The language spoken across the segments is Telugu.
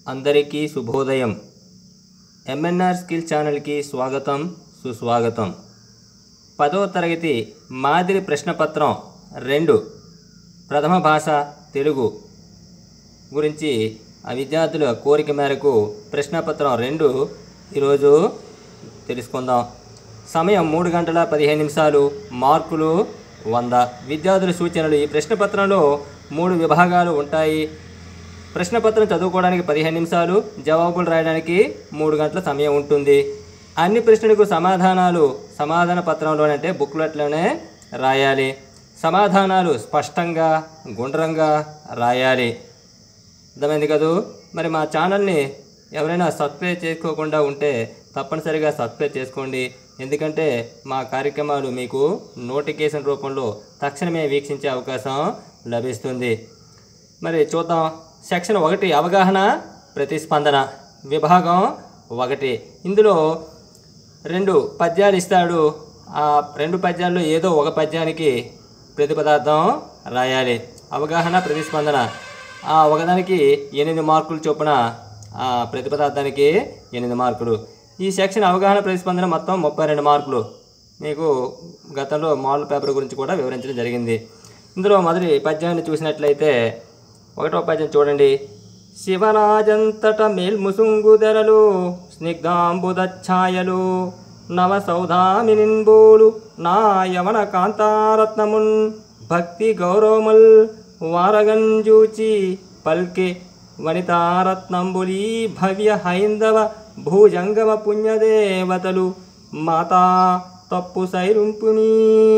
అందరికీ శుభోదయం ఎంఎన్ఆర్ స్కిల్ ఛానల్కి స్వాగతం సుస్వాగతం పదవ తరగతి మాదిరి ప్రశ్నపత్రం రెండు ప్రథమ భాష తెలుగు గురించి ఆ విద్యార్థుల కోరిక మేరకు ప్రశ్నపత్రం రెండు ఈరోజు తెలుసుకుందాం సమయం మూడు గంటల పదిహేను నిమిషాలు మార్కులు వంద విద్యార్థుల సూచనలు ఈ ప్రశ్నపత్రంలో మూడు విభాగాలు ఉంటాయి ప్రశ్నపత్రం చదువుకోవడానికి పదిహేను నిమిషాలు జవాబులు రాయడానికి మూడు గంటల సమయం ఉంటుంది అన్ని ప్రశ్నలకు సమాధానాలు సమాధాన పత్రంలోనే అంటే బుక్లెట్లోనే రాయాలి సమాధానాలు స్పష్టంగా గుండ్రంగా రాయాలి అర్థమైంది కదూ మరి మా ఛానల్ని ఎవరైనా సబ్స్క్రైబ్ చేసుకోకుండా ఉంటే తప్పనిసరిగా సబ్స్క్రైబ్ చేసుకోండి ఎందుకంటే మా కార్యక్రమాలు మీకు నోటిఫికేషన్ రూపంలో తక్షణమే వీక్షించే అవకాశం లభిస్తుంది మరి చూద్దాం సెక్షన్ ఒకటి అవగాహన ప్రతిస్పందన విభాగం ఒకటి ఇందులో రెండు పద్యాలు ఇస్తాడు ఆ రెండు పద్యాల్లో ఏదో ఒక పద్యానికి ప్రతిపదార్థం రాయాలి అవగాహన ప్రతిస్పందన ఆ ఒకదానికి ఎనిమిది మార్కులు చొప్పున ఆ ప్రతిపదార్థానికి ఎనిమిది మార్కులు ఈ సెక్షన్ అవగాహన ప్రతిస్పందన మొత్తం ముప్పై రెండు మార్కులు మీకు గతంలో మోడల్ పేపర్ గురించి కూడా వివరించడం జరిగింది ఇందులో మొదటి పద్యాన్ని చూసినట్లయితే ఒకటో పద్యం చూడండి శివరాజంతట మేల్ముసుంగుదెరలు స్నిగ్ధాంబుద ఛాయలు నవ సౌధామినిన్బోలు నా యవన కాంతారత్నమున్ భక్తి గౌరవముల్ వారగంజూచి పల్కె వనితారత్నంబులీ భవ్య హైందవ భూజంగమ పుణ్యదేవతలు మాతా తప్పు సైరుంపుని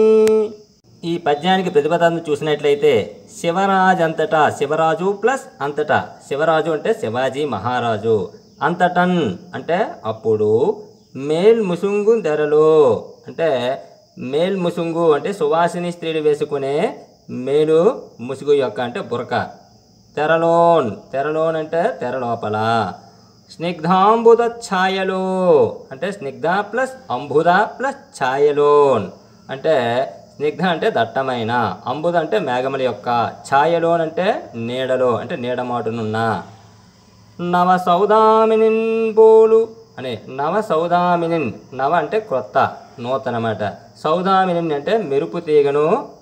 ఈ పద్యానికి ప్రతిపదాన్ని చూసినట్లయితే శివరాజ్ అంతటా శివరాజు ప్లస్ అంతటా శివరాజు అంటే శివాజీ మహారాజు అంతటన్ అంటే అప్పుడు మేల్ ముసుంగు ధరలు అంటే మేల్ ముసుంగు అంటే సువాసిని స్త్రీలు వేసుకునే మేలు ముసుగు యొక్క అంటే బురక తెరలోన్ తెరలోన్ అంటే తెర లోపల స్నిగ్ధాంబుద ఛాయలు అంటే స్నిగ్ధ ప్లస్ అంబుద ప్లస్ ఛాయలోన్ అంటే స్నిగ్ధ అంటే దట్టమైన అంబుద అంటే మేఘముల యొక్క ఛాయలోన్ అంటే నీడలో అంటే నీడమాటునున్న నవ సౌదామినిన్ బోలు అనే నవ సౌదామినిన్ నవ అంటే క్రొత్త నూతనమాట సౌదామినిన్ అంటే మెరుపు తీగను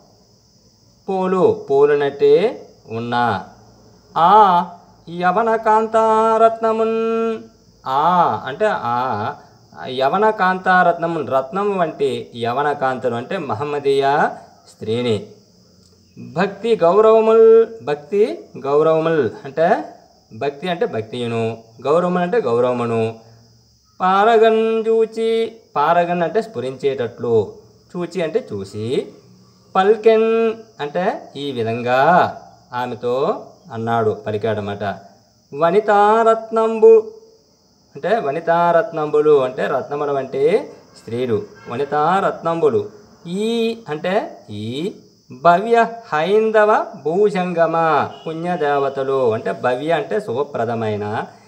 పోలు పోలునట్టే ఉన్న ఆ యవన కాంతారత్నమున్ ఆ అంటే ఆ యవన కాంతారత్నమున్ రత్నము వంటి యవన కాంతలు అంటే మహమ్మదీయ స్త్రీని భక్తి గౌరవముల్ భక్తి గౌరవముల్ అంటే భక్తి అంటే భక్తియును గౌరవములు అంటే గౌరవమును పారగన్ చూచి పారగన్ అంటే స్ఫురించేటట్లు చూచి అంటే చూసి పల్కెన్ అంటే ఈ విధంగా ఆమెతో అన్నాడు పలికాడనమాట వనితారత్నంబు అంటే వనితారత్నంబులు అంటే రత్నముల వంటి స్త్రీలు వనితారత్నంబులు ఈ అంటే ఈ భవ్య హైందవ భూజంగమ పుణ్యదేవతలు అంటే భవ్య అంటే శుభప్రదమైన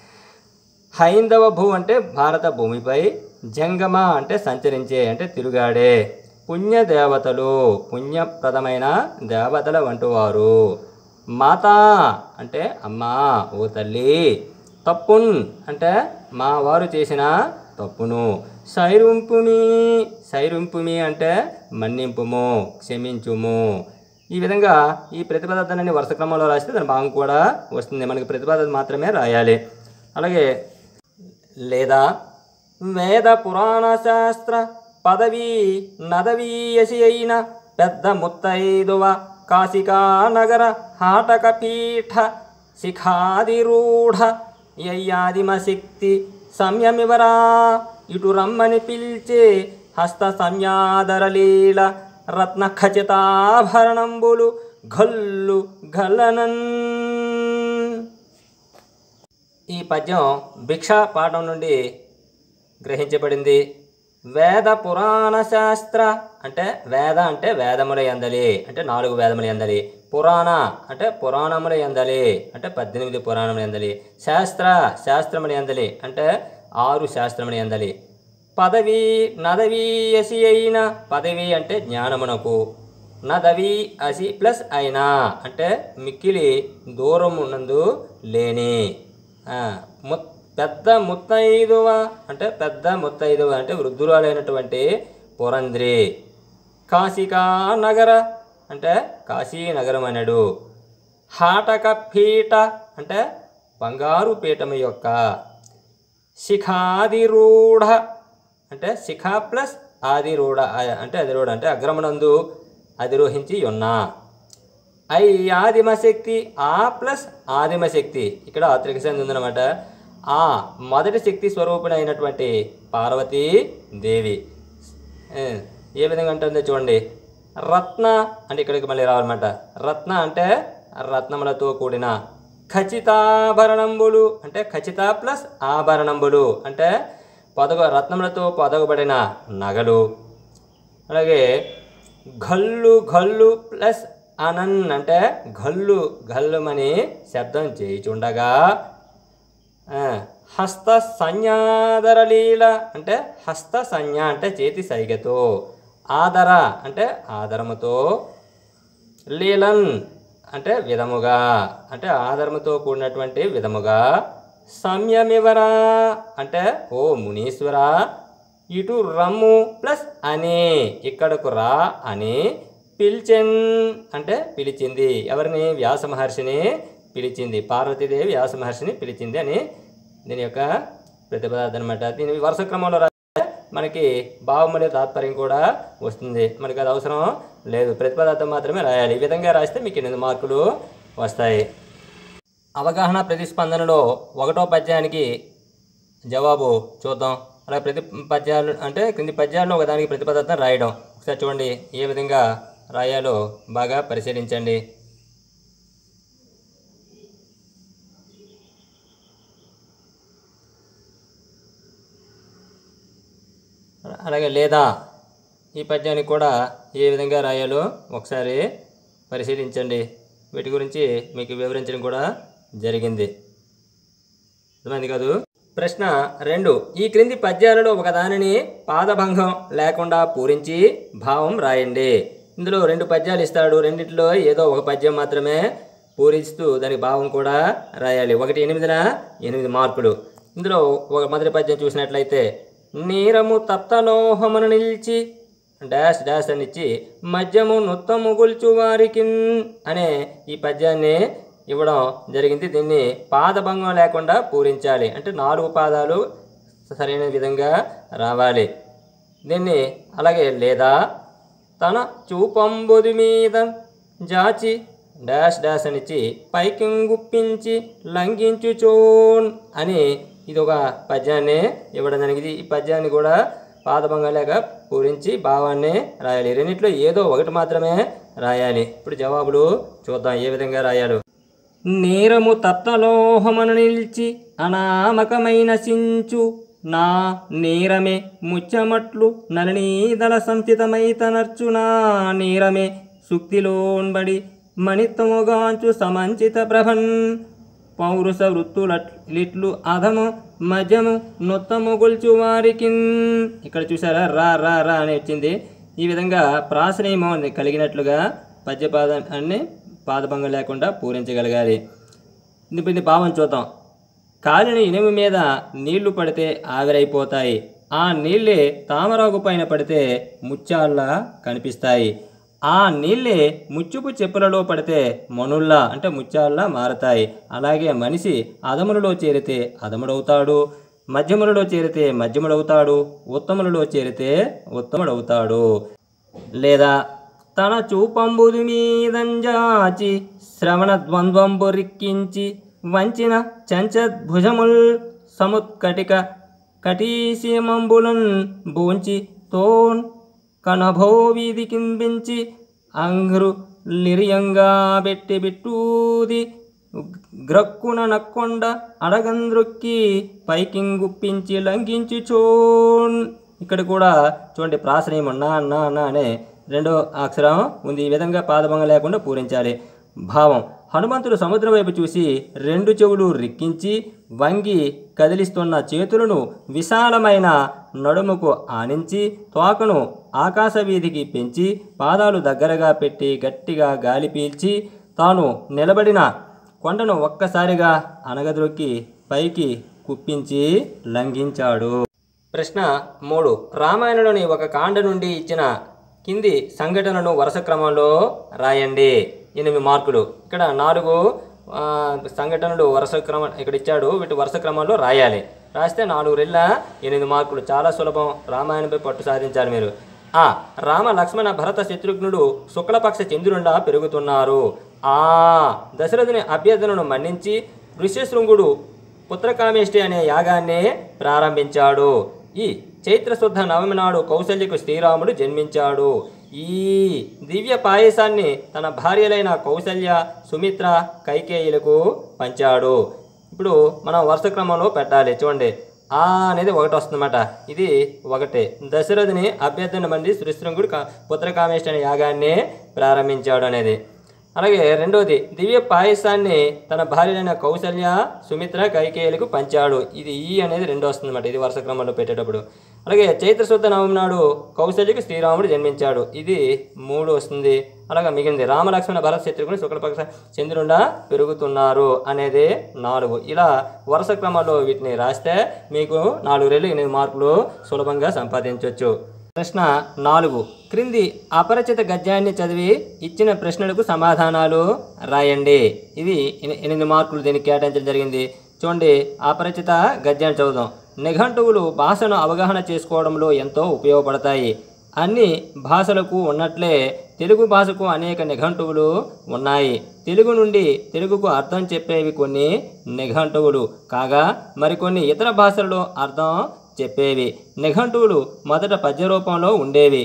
హైందవ భూ అంటే భారత భూమిపై జంగమ అంటే సంచరించే అంటే తిరుగాడే పుణ్యదేవతలు పుణ్యప్రదమైన దేవతల వంటివారు మాతా అంటే అమ్మా ఓ తల్లి తప్పున్ అంటే మా వారు చేసిన తప్పును సైరుంపుమి సైరుంపుమి అంటే మన్నింపుము క్షమించుము ఈ విధంగా ఈ ప్రతిపదార్థాన్ని వరుస క్రమంలో రాస్తే దాని భాగం కూడా వస్తుంది మనకి ప్రతిపదార్థం మాత్రమే రాయాలి అలాగే లేదా వేద పురాణ శాస్త్ర పదవి నదవీయసి అయిన పెద్ద ముత్తైదువ కాశికా నగర హాటక పీఠ శిఖాదిరూఢ యయ్యాదిమ శక్తి సంయమివరా ఇటు రమ్మని పిలిచే హస్త సంయాదరలీల రత్న ఖచితాభరణంబులు గల్లు గల్లనన్ ఈ పద్యం భిక్షా పాఠం నుండి గ్రహించబడింది వేద పురాణ శాస్త్ర అంటే వేద అంటే వేదముల ఎందలి అంటే నాలుగు వేదముల ఎందలి పురాణ అంటే పురాణముల ఎందలి అంటే పద్దెనిమిది పురాణముల ఎందలి శాస్త్ర శాస్త్రముల ఎందలి అంటే ఆరు శాస్త్రముల ఎందలి పదవి నదవి అసి అయిన పదవి అంటే జ్ఞానమునకు నదవి అసి ప్లస్ అయినా అంటే మిక్కిలి దూరం ఉన్నందు లేని ఆ, ము- పెద్ద ముత్తైదువ అంటే పెద్ద ముత్తైదువ అంటే వృద్ధురాలైనటువంటి పురంద్రి కాశికా నగర అంటే కాశీ నగరం అనడు హాటక పీఠ అంటే బంగారు పీఠము యొక్క శిఖాదిరూఢ అంటే శిఖ ప్లస్ ఆదిరూఢ ఆ- అంటే అదిరూఢ అంటే అగ్రమనందు అధిరోహించి ఉన్నా ఐ ఆదిమశక్తి ఆ ప్లస్ ఆదిమశక్తి ఇక్కడ త్రిక సంధి ఉందన్నమాట ఆ మొదటి శక్తి స్వరూపిణి అయినటువంటి పార్వతీ దేవి ఏ, ఏ విధంగా ఉంటుందో చూడండి రత్న అంటే ఇక్కడికి మళ్ళీ రావాలన్నమాట రత్న అంటే రత్నములతో కూడిన ఖచ్చితాభరణంబులు అంటే ఖచ్చిత ప్లస్ ఆభరణంబులు అంటే పొదగ రత్నములతో పొదగబడిన నగలు అలాగే గల్లు గల్లు ప్లస్ అనన్ అంటే గల్లు గల్లుమని శబ్దం చేయుచుండగా ఆ, హస్త సంజ్ఞాదర లీల అంటే హస్త సంజ్ఞ అంటే చేతి సైగతో ఆదర అంటే ఆదరముతో లీలన్ అంటే విధముగా అంటే ఆదరముతో కూడినటువంటి విధముగా సంయమివరా అంటే ఓ మునీశ్వర ఇటు రమ్ము ప్లస్ అని ఇక్కడకు రా అని పిలిచెన్ అంటే పిలిచింది ఎవరిని వ్యాస మహర్షిని పిలిచింది పార్వతీదేవి వ్యాస మహర్షిని పిలిచింది అని దీని యొక్క ప్రతిపదార్థం అనమాట దీని వరుస క్రమంలో రాస్తే మనకి భావం మరియు తాత్పర్యం కూడా వస్తుంది మనకి అది అవసరం లేదు ప్రతిపదార్థం మాత్రమే రాయాలి ఈ విధంగా రాస్తే మీకు ఎనిమిది మార్కులు వస్తాయి అవగాహన ప్రతిస్పందనలో ఒకటో పద్యానికి జవాబు చూద్దాం అలా ప్రతి పద్యాలు అంటే క్రింది పద్యాల్లో ఒకదానికి ప్రతిపదార్థం రాయడం ఒకసారి చూడండి ఏ విధంగా రాయాలో బాగా పరిశీలించండి అలాగే లేదా ఈ పద్యానికి కూడా ఏ విధంగా రాయాలో ఒకసారి పరిశీలించండి వీటి గురించి మీకు వివరించడం కూడా జరిగింది అర్థమైంది కాదు ప్రశ్న రెండు ఈ క్రింది పద్యాలలో ఒకదానిని పాదభంగం లేకుండా పూరించి భావం రాయండి ఇందులో రెండు పద్యాలు ఇస్తాడు రెండిట్లో ఏదో ఒక పద్యం మాత్రమే పూరిస్తూ దానికి భావం కూడా రాయాలి ఒకటి ఎనిమిదిన ఎనిమిది మార్కులు ఇందులో ఒక మొదటి పద్యం చూసినట్లయితే నీరము తప్తలోహమును నిలిచి డాష్ డాష్ అని ఇచ్చి మద్యము నృత్తము గొల్చు వారికి అనే ఈ పద్యాన్ని ఇవ్వడం జరిగింది దీన్ని పాదభంగం లేకుండా పూరించాలి అంటే నాలుగు పాదాలు సరైన విధంగా రావాలి దీన్ని అలాగే లేదా తన చూపంబుది మీద జాచి డాష్ డాష్ అని ఇచ్చి పైకి గుప్పించి లంఘించుచోన్ అని ఇది ఒక పద్యాన్ని ఇవ్వడం జరిగింది ఈ పద్యాన్ని కూడా పాదభంగం లేక పూరించి భావాన్ని రాయాలి రెండిట్లో ఏదో ఒకటి మాత్రమే రాయాలి ఇప్పుడు జవాబులు చూద్దాం ఏ విధంగా రాయాలి నీరము తప్తలోహమను నిలిచి అనామకమైన సించు నా నీరమే ముచ్చమట్లు నలనీదల సంచితమైతనర్చు నా నీరమే సుక్తిలోన్బడి మణిత్వముగాంచు సమంచిత ప్రభన్ పౌరుష వృత్తులిట్లు అధము మజము నొత్తము గొల్చు వారికి ఇక్కడ చూసారా రా రా రా అని వచ్చింది ఈ విధంగా ప్రాసనీయమం కలిగినట్లుగా పద్యపాదాన్ని పాదభంగం లేకుండా పూరించగలగాలి ఇప్పుడు ఇది భావం చూద్దాం కాలిన ఇనుము మీద నీళ్లు పడితే ఆవిరైపోతాయి ఆ నీళ్ళే తామరాకు పైన పడితే ముత్యాల్లా కనిపిస్తాయి ఆ నీళ్ళే ముచ్చుపు చెప్పులలో పడితే మనుల్లా అంటే ముత్యాల్లా మారతాయి అలాగే మనిషి అదములలో చేరితే అదముడవుతాడు మధ్యములలో చేరితే మధ్యముడవుతాడు ఉత్తములలో చేరితే ఉత్తముడవుతాడు లేదా తన చూపంబుది మీదంజాచి శ్రవణ ద్వంద్వంబు రిక్కించి వంచిన చంచద్భుజముల్ సముత్కటిక కటీశీమంబులన్ బూంచి తోన్ కనభో వీధి కింపించి అంగ్రు లిరియంగా బెట్టి బిట్టూది గ్రక్కున నక్కొండ అడగంద్రొక్కి పైకింగుప్పించి లంఘించి చోన్ ఇక్కడ కూడా చూడండి ప్రాసనీయం నా నా నా అనే రెండో అక్షరం ఉంది ఈ విధంగా పాదభంగం లేకుండా పూరించాలి భావం హనుమంతుడు సముద్రం వైపు చూసి రెండు చెవులు రిక్కించి వంగి కదిలిస్తున్న చేతులను విశాలమైన నడుముకు ఆనించి తోకను ఆకాశ వీధికి పెంచి పాదాలు దగ్గరగా పెట్టి గట్టిగా గాలి పీల్చి తాను నిలబడిన కొండను ఒక్కసారిగా అనగద్రొక్కి పైకి కుప్పించి లంఘించాడు ప్రశ్న మూడు రామాయణంలోని ఒక కాండ నుండి ఇచ్చిన కింది సంఘటనను వరుస క్రమంలో రాయండి ఎనిమిది మార్కులు ఇక్కడ నాలుగు ఆ, సంఘటనలు వరుస క్రమం ఇక్కడ ఇచ్చాడు వీటి వరుస క్రమంలో రాయాలి రాస్తే నాలుగు రెళ్ళ ఎనిమిది మార్కులు చాలా సులభం రామాయణంపై పట్టు సాధించాలి మీరు ఆ రామ లక్ష్మణ భరత శత్రుఘ్నుడు శుక్లపక్ష చంద్రుండా పెరుగుతున్నారు ఆ దశరథుని అభ్యర్థనను మన్నించి ఋష్యశృంగుడు పుత్రకామేష్టి అనే యాగాన్ని ప్రారంభించాడు ఈ చైత్ర శుద్ధ నవమి నాడు కౌశల్యకు శ్రీరాముడు జన్మించాడు ఈ దివ్య పాయసాన్ని తన భార్యలైన కౌశల్య సుమిత్ర కైకేయులకు పంచాడు ఇప్పుడు మనం వరుస క్రమంలో పెట్టాలి చూడండి ఆ అనేది ఒకటి వస్తుందన్నమాట ఇది ఒకటే దశరథుని అభ్యర్థన మంది శ్రీశృంగుడు కా- పుత్రకామేష్టి అనే యాగాన్ని ప్రారంభించాడు అనేది అలాగే రెండోది దివ్య పాయసాన్ని తన భార్యలైన కౌసల్య సుమిత్ర కైకేయులకు పంచాడు ఇది ఈ అనేది రెండో వస్తుంది అనమాట ఇది వరుస క్రమంలో పెట్టేటప్పుడు అలాగే చైత్ర శుద్ధ నవమి నాడు కౌశల్యకు శ్రీరాముడు జన్మించాడు ఇది మూడు వస్తుంది అలాగే మిగిలింది రామలక్ష్మణ భరత్ శత్రుఘ్నుడు శుక్లపక్ష చంద్రుండా పెరుగుతున్నారు అనేది నాలుగు ఇలా వరుస క్రమంలో వీటిని రాస్తే మీకు నాలుగు రెళ్ళు ఎనిమిది మార్కులు సులభంగా సంపాదించవచ్చు ప్రశ్న నాలుగు క్రింది అపరిచిత గద్యాన్ని చదివి ఇచ్చిన ప్రశ్నలకు సమాధానాలు రాయండి ఇది ఎని- ఎనిమిది మార్కులు దీనికి కేటాయించడం జరిగింది చూడండి అపరిచిత గద్యాన్ని చదువుదాం నిఘంటువులు భాషను అవగాహన చేసుకోవడంలో ఎంతో ఉపయోగపడతాయి అన్ని భాషలకు ఉన్నట్లే తెలుగు భాషకు అనేక నిఘంటువులు ఉన్నాయి తెలుగు నుండి తెలుగుకు అర్థం చెప్పేవి కొన్ని నిఘంటువులు కాగా మరికొన్ని ఇతర భాషలలో అర్థం చెప్పేవి నిఘంటువులు మొదట పద్య రూపంలో ఉండేవి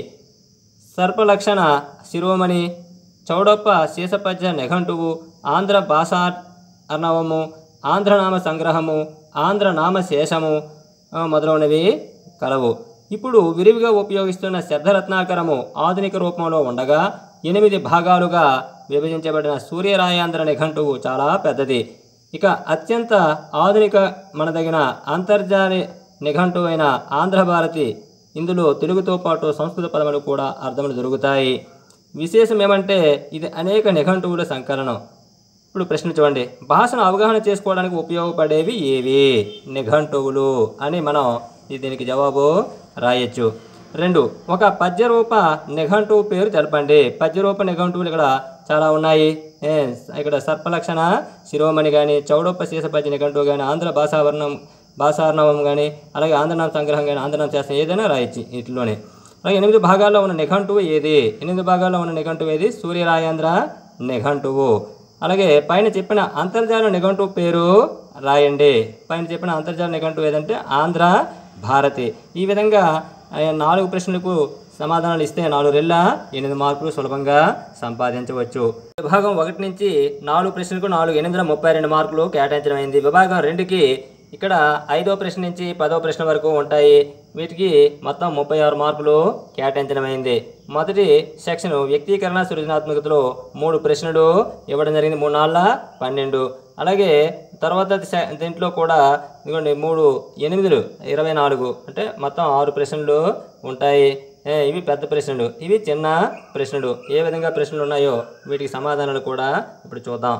సర్పలక్షణ శిరోమణి చౌడప్ప శీసపద్య నిఘంటువు ఆంధ్ర భాషా అర్ణవము ఆంధ్రనామ సంగ్రహము ఆంధ్రనామ శేషము ఆ, మొదలైనవి కలవు ఇప్పుడు విరివిగా ఉపయోగిస్తున్న శబ్దరత్నాకరము ఆధునిక రూపంలో ఉండగా ఎనిమిది భాగాలుగా విభజించబడిన సూర్యరాయాంధ్ర నిఘంటువు చాలా పెద్దది ఇక అత్యంత ఆధునిక మనదగిన అంతర్జాల నిఘంటువైన ఆంధ్రభారతి ఇందులో తెలుగుతో పాటు సంస్కృత పదములు కూడా అర్థములు దొరుకుతాయి విశేషం ఏమంటే ఇది అనేక నిఘంటువుల సంకలనం ఇప్పుడు ప్రశ్న చూడండి భాషను అవగాహన చేసుకోవడానికి ఉపయోగపడేవి ఏవి నిఘంటువులు అని మనం ఈ దీనికి జవాబు రాయొచ్చు రెండు ఒక పద్యరూప నిఘంటువు పేరు తెలపండి పద్యరూప నిఘంటువులు ఇక్కడ చాలా ఉన్నాయి ఏ, ఇక్కడ సర్పలక్షణ శిరోమణి కానీ చౌడప్ప శీసపద్య నిఘంటువు కానీ ఆంధ్ర భాషావర్ణం భాషార్ణవం కానీ అలాగే ఆంధ్రనామ సంగ్రహం కానీ ఆంధ్రనామ శాస్త్రం ఏదైనా రాయొచ్చు వీటిలోనే అలాగే ఎనిమిది భాగాల్లో ఉన్న నిఘంటువు ఏది ఎనిమిది భాగాల్లో ఉన్న నిఘంటువు ఏది సూర్యరాయాంధ్ర నిఘంటువు అలాగే పైన చెప్పిన అంతర్జాల నిఘంటువు పేరు రాయండి పైన చెప్పిన అంతర్జాల నిఘంటువు ఏదంటే ఆంధ్ర భారతి ఈ విధంగా ఆ, నాలుగు ప్రశ్నలకు సమాధానాలు ఇస్తే నాలుగు రెళ్ళ ఎనిమిది మార్కులు సులభంగా సంపాదించవచ్చు విభాగం ఒకటి నుంచి నాలుగు ప్రశ్నలకు నాలుగు ఎనిమిది వందల ముప్పై రెండు మార్కులు కేటాయించడం అయింది విభాగం రెండుకి ఇక్కడ ఐదో ప్రశ్న నుంచి పదో ప్రశ్న వరకు ఉంటాయి వీటికి మొత్తం ముప్పై ఆరు మార్కులు కేటాయించడం అయింది మొదటి సెక్షన్ వ్యక్తీకరణ సృజనాత్మకతలో మూడు ప్రశ్నలు ఇవ్వడం జరిగింది మూడు నాళ్ళ పన్నెండు అలాగే తర్వాత సె- దీంట్లో కూడా ఇదిగోండి మూడు ఎనిమిదిలు ఇరవై నాలుగు అంటే మొత్తం ఆరు ప్రశ్నలు ఉంటాయి ఏ, ఇవి పెద్ద ప్రశ్నలు ఇవి చిన్న ప్రశ్నలు ఏ విధంగా ప్రశ్నలు ఉన్నాయో వీటికి సమాధానాలు కూడా ఇప్పుడు చూద్దాం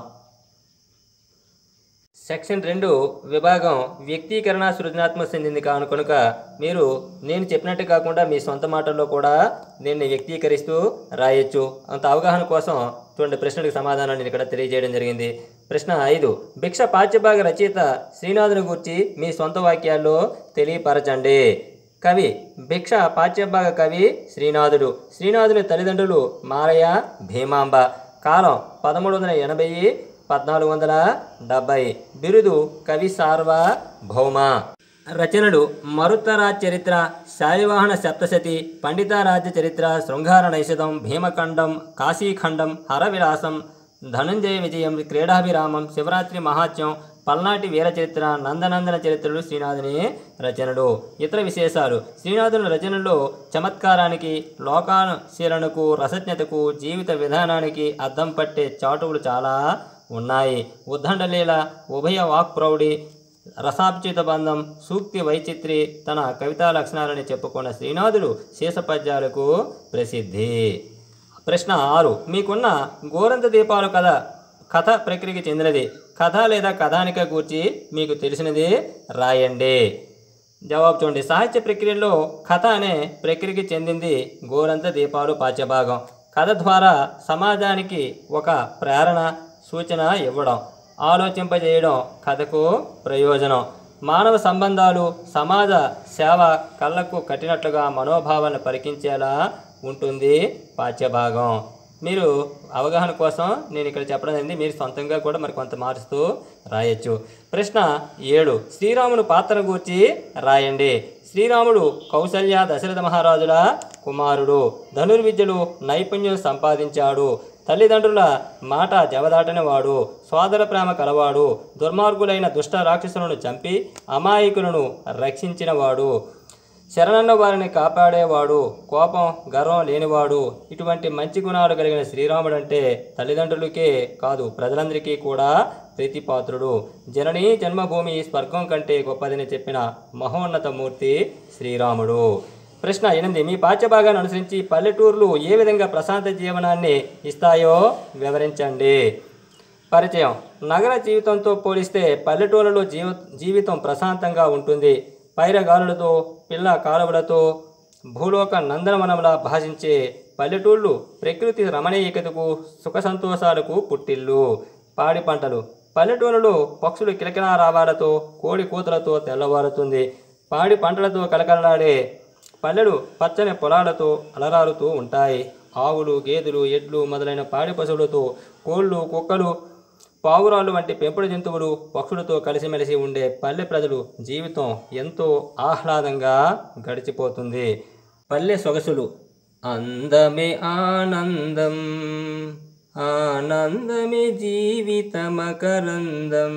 సెక్షన్ రెండు విభాగం వ్యక్తీకరణ సృజనాత్మక చెందింది కాను కనుక మీరు నేను చెప్పినట్టు కాకుండా మీ సొంత మాటల్లో కూడా దీన్ని వ్యక్తీకరిస్తూ రాయొచ్చు అంత అవగాహన కోసం చూడండి ప్రశ్నలకు సమాధానాన్ని నేను ఇక్కడ తెలియజేయడం జరిగింది ప్రశ్న ఐదు భిక్ష పాఠ్యభాగ రచయిత శ్రీనాథుని గురించి మీ సొంత వాక్యాల్లో తెలియపరచండి కవి భిక్ష పాఠ్యభాగ కవి శ్రీనాథుడు శ్రీనాథుని తల్లిదండ్రులు మారయ్య భీమాంబ కాలం పదమూడు వందల ఎనభై పద్నాలుగు వందల డెబ్బై బిరుదు కవి సార్వభౌమ రచనలు మరుత్తరాజ్ చరిత్ర శాలివాహన సప్తశతి పండితారాజ్య చరిత్ర శృంగార నైషధం భీమఖండం కాశీఖండం హరవిలాసం ధనంజయ విజయం క్రీడాభిరామం శివరాత్రి మహాత్యం పల్నాటి వీర చరిత్ర నందనందన చరిత్రలు శ్రీనాథుని రచనలు ఇతర విశేషాలు శ్రీనాథుని రచనల్లో చమత్కారానికి లోకానుశీలనకు రసజ్ఞతకు జీవిత విధానానికి అద్దం పట్టే చాటువులు చాలా ఉన్నాయి ఉద్దండలీల ఉభయ వాక్ప్రౌఢి రసాప్చిత బంధం సూక్తి వైచిత్రి తన కవితా లక్షణాలని చెప్పుకున్న శ్రీనాథుడు శేషపద్యాలకు ప్రసిద్ధి ప్రశ్న ఆరు మీకున్న గోరంత దీపాలు కథ కథ ప్రక్రియకి చెందినది కథ లేదా కథానిక గూర్చి మీకు తెలిసినది రాయండి జవాబు చూడండి సాహిత్య ప్రక్రియలో కథ అనే ప్రక్రియకి చెందింది గోరంత దీపాలు పాఠ్యభాగం కథ ద్వారా సమాజానికి ఒక ప్రేరణ సూచన ఇవ్వడం ఆలోచింపజేయడం కథకు ప్రయోజనం మానవ సంబంధాలు సమాజ సేవ కళ్ళకు కట్టినట్లుగా మనోభావాలను పరికించేలా ఉంటుంది పాఠ్యభాగం మీరు అవగాహన కోసం నేను ఇక్కడ చెప్పడం జరిగింది మీరు సొంతంగా కూడా మరి కొంత మారుస్తూ రాయొచ్చు ప్రశ్న ఏడు శ్రీరాముడు పాత్ర గూర్చి రాయండి శ్రీరాముడు కౌసల్య దశరథ మహారాజుల కుమారుడు ధనుర్విద్యలు నైపుణ్యం సంపాదించాడు తల్లిదండ్రుల మాట జవదాటని వాడు సోదర ప్రేమ కలవాడు దుర్మార్గులైన దుష్ట రాక్షసులను చంపి అమాయకులను రక్షించినవాడు శరణన్న వారిని కాపాడేవాడు కోపం గర్వం లేనివాడు ఇటువంటి మంచి గుణాలు కలిగిన శ్రీరాముడు అంటే తల్లిదండ్రులకే కాదు ప్రజలందరికీ కూడా ప్రీతిపాత్రుడు జననీ జన్మభూమి స్వర్గం కంటే గొప్పదని చెప్పిన మహోన్నత మూర్తి శ్రీరాముడు ప్రశ్న ఎనిమిది మీ పాఠ్యభాగాన్ని అనుసరించి పల్లెటూర్లు ఏ విధంగా ప్రశాంత జీవనాన్ని ఇస్తాయో వివరించండి పరిచయం నగర జీవితంతో పోలిస్తే పల్లెటూళ్ళలో జీవ జీవితం ప్రశాంతంగా ఉంటుంది పైరగాలులతో పిల్ల కాలువలతో భూలోక నందనవనంలా భాషించే పల్లెటూళ్ళు ప్రకృతి రమణీయకతకు సుఖ సంతోషాలకు పుట్టిల్లు పాడి పంటలు పల్లెటూళ్ళలో పక్షులు కిలకిలా రావాలతో కోడి కూతలతో తెల్లవారుతుంది పాడి పంటలతో కలకలలాడే పల్లెలు పచ్చని పొలాలతో అలరారుతూ ఉంటాయి ఆవులు గేదెలు ఎడ్లు మొదలైన పాడి పశువులతో కోళ్ళు కుక్కలు పావురాలు వంటి పెంపుడు జంతువులు పక్షులతో కలిసిమెలిసి ఉండే పల్లె ప్రజలు జీవితం ఎంతో ఆహ్లాదంగా గడిచిపోతుంది పల్లె సొగసులు అందమే ఆనందం ఆనందమే జీవితమకరందం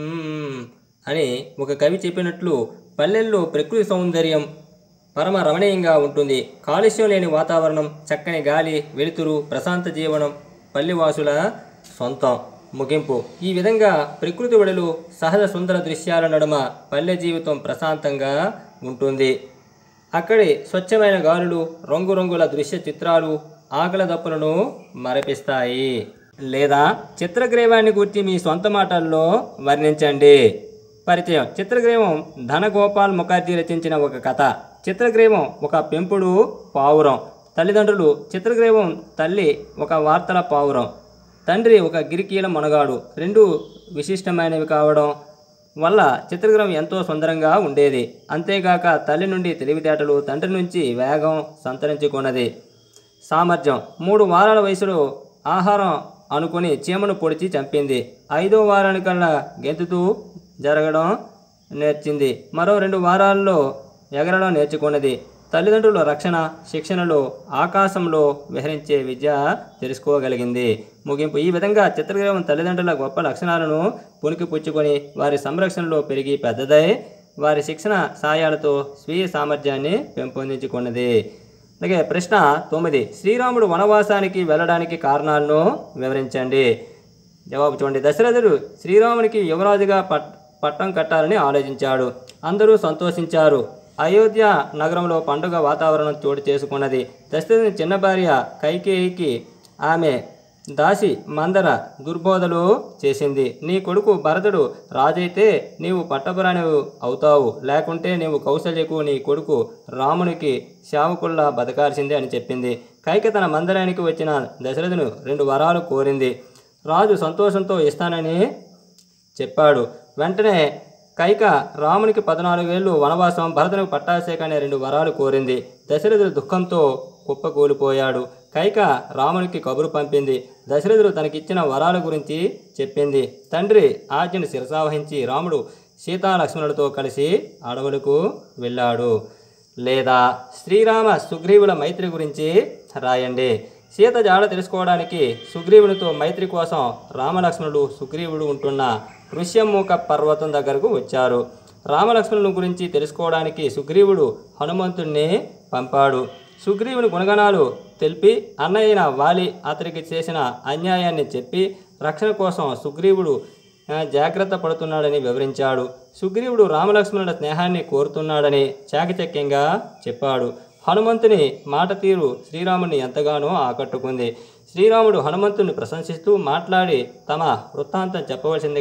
అని ఒక కవి చెప్పినట్లు పల్లెల్లో ప్రకృతి సౌందర్యం పరమ రమణీయంగా ఉంటుంది కాలుష్యం లేని వాతావరణం చక్కని గాలి వెలుతురు ప్రశాంత జీవనం పల్లెవాసుల సొంతం ముగింపు ఈ విధంగా ప్రకృతి ఒడిలో సహజ సుందర దృశ్యాల నడుమ పల్లె జీవితం ప్రశాంతంగా ఉంటుంది అక్కడి స్వచ్ఛమైన గాలులు రంగురంగుల దృశ్య చిత్రాలు ఆకల దప్పులను మరపిస్తాయి లేదా చిత్రగ్రీవాన్ని గురించి మీ సొంత మాటల్లో వర్ణించండి పరిచయం చిత్రగ్రీవం ధనగోపాల్ ముఖర్జీ రచించిన ఒక కథ చిత్రగ్రీవం ఒక పెంపుడు పావురం తల్లిదండ్రులు చిత్రగ్రీవం తల్లి ఒక వార్తల పావురం తండ్రి ఒక గిరికీల మునగాడు రెండు విశిష్టమైనవి కావడం వల్ల చిత్రగ్రహం ఎంతో సుందరంగా ఉండేది అంతేగాక తల్లి నుండి తెలివితేటలు తండ్రి నుంచి వేగం సంతరించుకున్నది సామర్థ్యం మూడు వారాల వయసులో ఆహారం అనుకుని చీమను పొడిచి చంపింది ఐదో వారానికల్లా గెంతుతూ జరగడం నేర్చింది మరో రెండు వారాల్లో ఎగరడం నేర్చుకున్నది తల్లిదండ్రుల రక్షణ శిక్షణలో ఆకాశంలో విహరించే విద్య తెలుసుకోగలిగింది ముగింపు ఈ విధంగా చిత్రగ్రహం తల్లిదండ్రుల గొప్ప లక్షణాలను పుణికిపుచ్చుకొని వారి సంరక్షణలో పెరిగి పెద్దదై వారి శిక్షణ సాయాలతో స్వీయ సామర్థ్యాన్ని పెంపొందించుకున్నది అలాగే ప్రశ్న తొమ్మిది శ్రీరాముడు వనవాసానికి వెళ్ళడానికి కారణాలను వివరించండి జవాబు చూడండి దశరథుడు శ్రీరామునికి యువరాజుగా పట్ పట్టం కట్టాలని ఆలోచించాడు అందరూ సంతోషించారు అయోధ్య నగరంలో పండుగ వాతావరణం చోటు చేసుకున్నది దశరథుని చిన్న భార్య కైకేయికి ఆమె దాసి మందర దుర్బోధలు చేసింది నీ కొడుకు భరతుడు రాజైతే నీవు పట్టపురాణి అవుతావు లేకుంటే నీవు కౌశల్యకు నీ కొడుకు రామునికి శావకుల్లా బతకాల్సిందే అని చెప్పింది కైక తన మందిరానికి వచ్చిన దశరథును రెండు వరాలు కోరింది రాజు సంతోషంతో ఇస్తానని చెప్పాడు వెంటనే కైక రామునికి పద్నాలుగేళ్లు వనవాసం భరతునికి పట్టాభిషేకం అనే రెండు వరాలు కోరింది దశరథుడు దుఃఖంతో కుప్పకూలిపోయాడు కైక రామునికి కబురు పంపింది దశరథుడు తనకిచ్చిన వరాల గురించి చెప్పింది తండ్రి ఆజ్ఞను శిరసావహించి రాముడు సీతాలక్ష్మణులతో కలిసి అడవులకు వెళ్ళాడు లేదా శ్రీరామ సుగ్రీవుల మైత్రి గురించి రాయండి సీత జాడ తెలుసుకోవడానికి సుగ్రీవునితో మైత్రి కోసం రామలక్ష్మణుడు సుగ్రీవుడు ఉంటున్న ఋష్యముఖ పర్వతం దగ్గరకు వచ్చారు రామలక్ష్మణుల గురించి తెలుసుకోవడానికి సుగ్రీవుడు హనుమంతుణ్ణి పంపాడు సుగ్రీవుని గుణగణాలు తెలిపి అన్నయ్యన వాలి అతనికి చేసిన అన్యాయాన్ని చెప్పి రక్షణ కోసం సుగ్రీవుడు ఆ, జాగ్రత్త పడుతున్నాడని వివరించాడు సుగ్రీవుడు రామలక్ష్మణుల స్నేహాన్ని కోరుతున్నాడని చాకచక్యంగా చెప్పాడు హనుమంతుని మాట తీరు శ్రీరాముని ఎంతగానో ఆకట్టుకుంది శ్రీరాముడు హనుమంతుని ప్రశంసిస్తూ మాట్లాడి తమ వృత్తాంతం చెప్పవలసిందిగా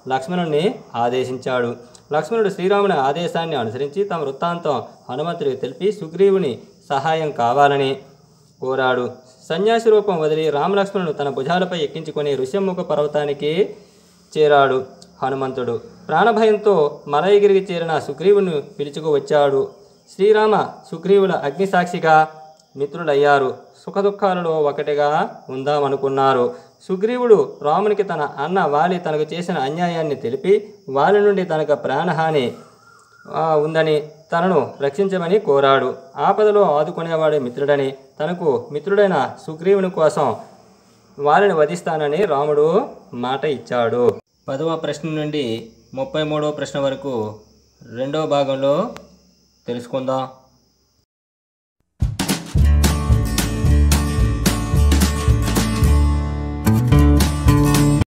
లక్ష్మణుని ఆదేశించాడు లక్ష్మణుడు శ్రీరాముని ఆదేశాన్ని అనుసరించి తమ వృత్తాంతం హనుమంతుడికి తెలిపి సుగ్రీవుని సహాయం కావాలని కోరాడు సన్యాసి రూపం వదిలి రామలక్ష్మణుడు తన భుజాలపై ఎక్కించుకొని ఋష్యముఖ పర్వతానికి చేరాడు హనుమంతుడు ప్రాణభయంతో మలయగిరికి చేరిన సుగ్రీవుని పిలుచుకు వచ్చాడు శ్రీరామ సుగ్రీవుల అగ్నిసాక్షిగా మిత్రులయ్యారు సుఖదుఖాలలో ఒకటిగా ఉందామనుకున్నారు సుగ్రీవుడు రామునికి తన అన్న వాలి తనకు చేసిన అన్యాయాన్ని తెలిపి వాలి నుండి తనకు ప్రాణహాని ఆ, ఉందని తనను రక్షించమని కోరాడు ఆపదలో ఆదుకునేవాడే మిత్రుడని తనకు మిత్రుడైన సుగ్రీవుని కోసం వారిని వధిస్తానని రాముడు మాట ఇచ్చాడు పదవ ప్రశ్న నుండి ముప్పై మూడవ ప్రశ్న వరకు రెండవ భాగంలో తెలుసుకుందాం